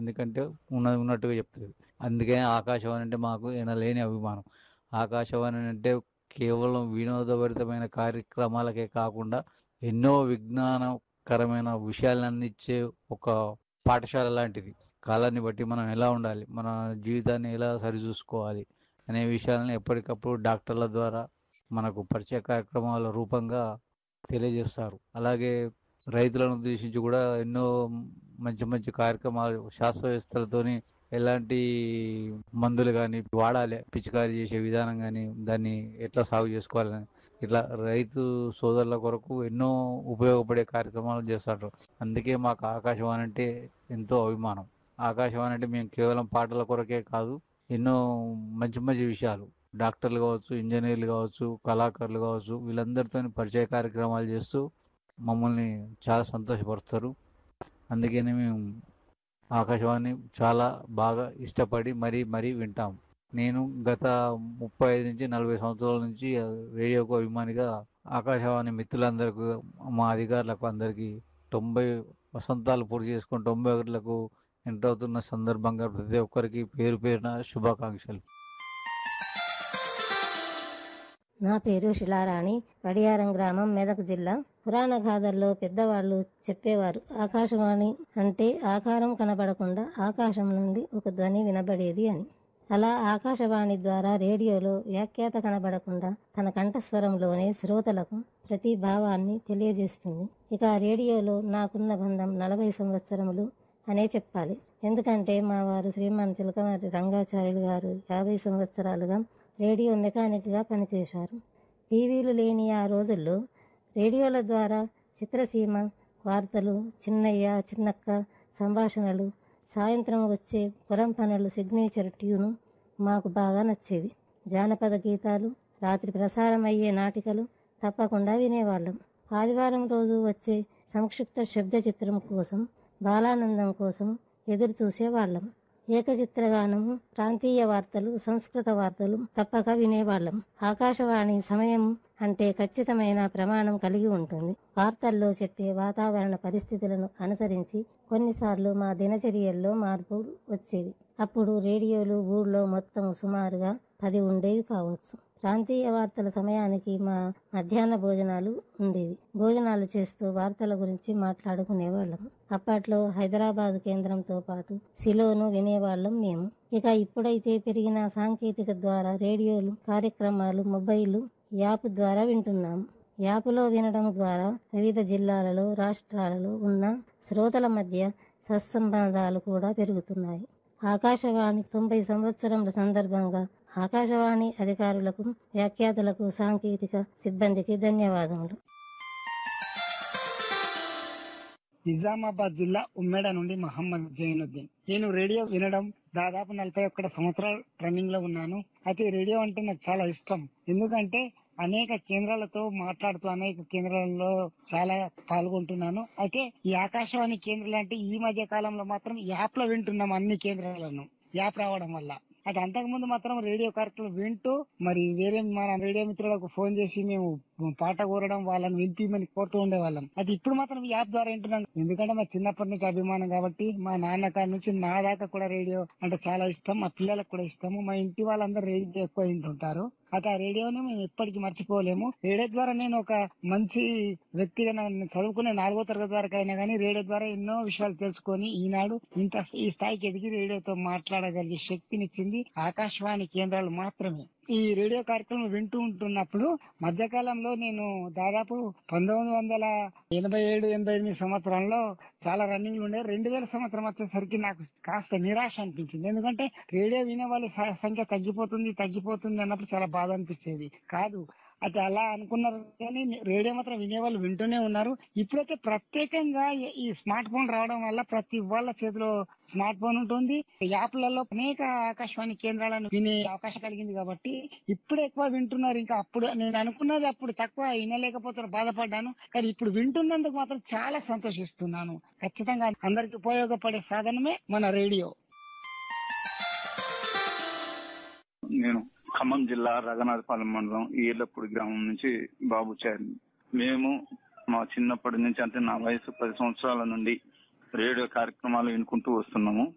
ఎందుకంటే ఉన్నది ఉన్నట్టుగా చెప్తుంది అందుకే ఆకాశవాణి అంటే మాకు ఎనలేని అభిమానం ఆకాశవాణి అంటే కేవలం వినోదభరితమైన కార్యక్రమాలకే కాకుండా ఎన్నో విజ్ఞానకరమైన విషయాలను అందించే ఒక పాఠశాల లాంటిది కాలాన్ని బట్టి మనం ఎలా ఉండాలి మన జీవితాన్ని ఎలా సరిచూసుకోవాలి అనే విషయాలను ఎప్పటికప్పుడు డాక్టర్ల ద్వారా మనకు పరిచయ కార్యక్రమాల రూపంగా తెలియజేస్తారు అలాగే రైతులను ఉద్దేశించి కూడా ఎన్నో మంచి మంచి కార్యక్రమాలు శాస్త్రవేత్తలతోని ఎలాంటి మందులు కానీ వాడాలి పిచికారీ చేసే విధానం కానీ దాన్ని ఎట్లా సాగు చేసుకోవాలని ఇట్లా రైతు సోదరుల కొరకు ఎన్నో ఉపయోగపడే కార్యక్రమాలు చేస్తారు అందుకే మాకు ఆకాశవాణి అంటే ఎంతో అభిమానం ఆకాశవాణి అంటే మేము కేవలం పాటల కొరకే కాదు ఎన్నో మంచి మంచి విషయాలు డాక్టర్లు కావచ్చు ఇంజనీర్లు కావచ్చు కళాకారులు కావచ్చు వీళ్ళందరితో పరిచయ కార్యక్రమాలు చేస్తూ మమ్మల్ని చాలా సంతోషపరుస్తారు అందుకని మేము ఆకాశవాణి చాలా బాగా ఇష్టపడి మరీ మరీ వింటాం నేను గత ముప్పై ఐదు నుంచి నలభై సంవత్సరాల నుంచి రేడియోకు అభిమానిగా ఆకాశవాణి మిత్రులందరికీ మా అధికారులకు అందరికీ తొంభై వసంతాలు పూర్తి చేసుకొని తొంభై ఒకటిలకు ఎంటర్ అవుతున్న సందర్భంగా ప్రతి ఒక్కరికి పేరు పేరున శుభాకాంక్షలు నా పేరు శిలారాణి వడియారం గ్రామం మెదక్ జిల్లా పురాణ గాథల్లో పెద్దవాళ్ళు చెప్పేవారు ఆకాశవాణి అంటే ఆకారం కనబడకుండా ఆకాశం నుండి ఒక ధ్వని వినబడేది అని అలా ఆకాశవాణి ద్వారా రేడియోలో వ్యాఖ్యాత కనబడకుండా తన కంఠస్వరంలోనే శ్రోతలకు ప్రతి భావాన్ని తెలియజేస్తుంది ఇక రేడియోలో నాకున్న బంధం నలభై సంవత్సరములు అనే చెప్పాలి ఎందుకంటే మా వారు శ్రీమాన్ చిలకమారి రంగాచార్యులు గారు యాభై సంవత్సరాలుగా రేడియో మెకానిక్గా పనిచేశారు టీవీలు లేని ఆ రోజుల్లో రేడియోల ద్వారా చిత్రసీమ వార్తలు చిన్నయ్య చిన్నక్క సంభాషణలు సాయంత్రం వచ్చే పొలం పనులు సిగ్నేచర్ ట్యూను మాకు బాగా నచ్చేవి జానపద గీతాలు రాత్రి ప్రసారం అయ్యే నాటికలు తప్పకుండా వినేవాళ్ళం ఆదివారం రోజు వచ్చే సంక్షిప్త శబ్ద చిత్రం కోసం బాలానందం కోసం ఎదురు చూసేవాళ్ళం ఏకచిత్రగానము ప్రాంతీయ వార్తలు సంస్కృత వార్తలు తప్పక వినేవాళ్ళం ఆకాశవాణి సమయం అంటే ఖచ్చితమైన ప్రమాణం కలిగి ఉంటుంది వార్తల్లో చెప్పే వాతావరణ పరిస్థితులను అనుసరించి కొన్నిసార్లు మా దినచర్యల్లో మార్పులు వచ్చేవి అప్పుడు రేడియోలు ఊళ్ళో మొత్తం సుమారుగా పది ఉండేవి కావచ్చు ప్రాంతీయ వార్తల సమయానికి మా మధ్యాహ్న భోజనాలు ఉండేవి భోజనాలు చేస్తూ వార్తల గురించి మాట్లాడుకునేవాళ్ళం అప్పట్లో హైదరాబాద్ కేంద్రంతో పాటు సిలోను వినేవాళ్ళం మేము ఇక ఇప్పుడైతే పెరిగిన సాంకేతిక ద్వారా రేడియోలు కార్యక్రమాలు మొబైల్ యాప్ ద్వారా వింటున్నాము యాప్లో వినడం ద్వారా వివిధ జిల్లాలలో రాష్ట్రాలలో ఉన్న శ్రోతల మధ్య సత్సంబంధాలు కూడా పెరుగుతున్నాయి ఆకాశవాణి తొంభై సంవత్సరముల సందర్భంగా ఆకాశవాణి అధికారులకు వ్యాఖ్యాతలకు సాంకేతిక సిబ్బందికి ధన్యవాదములు నిజామాబాద్ జిల్లా ఉమ్మేడ నుండి మహమ్మద్ జైనుద్దీన్ నేను రేడియో వినడం దాదాపు నలభై ఒక్కటి సంవత్సరాలు రన్నింగ్ లో ఉన్నాను అయితే రేడియో అంటే నాకు చాలా ఇష్టం ఎందుకంటే అనేక కేంద్రాలతో మాట్లాడుతూ అనేక కేంద్రాలలో చాలా పాల్గొంటున్నాను అయితే ఈ ఆకాశవాణి కేంద్రాలు అంటే ఈ మధ్య కాలంలో మాత్రం యాప్ లో వింటున్నాం అన్ని కేంద్రాలను యాప్ రావడం వల్ల అది అంతకుముందు మాత్రం రేడియో కార్యక్రమం వింటూ మరి వేరే మన రేడియో మిత్రులకు ఫోన్ చేసి మేము పాట కోరడం వాళ్ళని వినిపించమని కోరుతూ ఉండేవాళ్ళం అది ఇప్పుడు మాత్రం ఈ యాప్ ద్వారా వింటున్నాను ఎందుకంటే మా చిన్నప్పటి నుంచి అభిమానం కాబట్టి మా నాన్న కాడి నుంచి నా దాకా కూడా రేడియో అంటే చాలా ఇష్టం మా పిల్లలకు కూడా ఇష్టము మా ఇంటి వాళ్ళందరూ రేడియో ఎక్కువ వింటుంటారు అయితే ఆ రేడియోను మేము ఎప్పటికీ మర్చిపోలేము రేడియో ద్వారా నేను ఒక మంచి వ్యక్తిగా నేను చదువుకునే నాలుగో తరగతి వరకు అయినా కానీ రేడియో ద్వారా ఎన్నో విషయాలు తెలుసుకొని ఈనాడు ఇంత ఈ స్థాయికి ఎదిగి రేడియోతో మాట్లాడగలిగే శక్తినిచ్చింది ఆకాశవాణి కేంద్రాలు మాత్రమే ఈ రేడియో కార్యక్రమం వింటూ ఉంటున్నప్పుడు మధ్యకాలంలో నేను దాదాపు పంతొమ్మిది వందల ఎనభై ఏడు ఎనభై ఎనిమిది సంవత్సరంలో చాలా రన్నింగ్ ఉండే రెండు వేల సంవత్సరం వచ్చేసరికి నాకు కాస్త నిరాశ అనిపించింది ఎందుకంటే రేడియో వినే వాళ్ళ సంఖ్య తగ్గిపోతుంది తగ్గిపోతుంది అన్నప్పుడు చాలా బాధ అనిపించేది కాదు అయితే అలా అనుకున్నారు కానీ రేడియో మాత్రం వినేవాళ్ళు వింటూనే ఉన్నారు ఇప్పుడైతే ప్రత్యేకంగా ఈ స్మార్ట్ ఫోన్ రావడం వల్ల ప్రతి వాళ్ళ చేతిలో స్మార్ట్ ఫోన్ ఉంటుంది యాప్లలో అనేక ఆకాశవాణి కేంద్రాలను వినే అవకాశం కలిగింది కాబట్టి ఇప్పుడు ఎక్కువ వింటున్నారు ఇంకా అప్పుడు నేను అనుకున్నది అప్పుడు తక్కువ వినలేకపోతున్నా బాధపడ్డాను కానీ ఇప్పుడు వింటున్నందుకు మాత్రం చాలా సంతోషిస్తున్నాను ఖచ్చితంగా అందరికి ఉపయోగపడే సాధనమే మన రేడియో నేను ఖమ్మం జిల్లా రఘునాథపాలెం మండలం ఈర్లపూడి గ్రామం నుంచి బాబు చారి మేము మా చిన్నప్పటి నుంచి అంటే నా వయసు పది సంవత్సరాల నుండి రేడియో కార్యక్రమాలు వినుకుంటూ వస్తున్నాము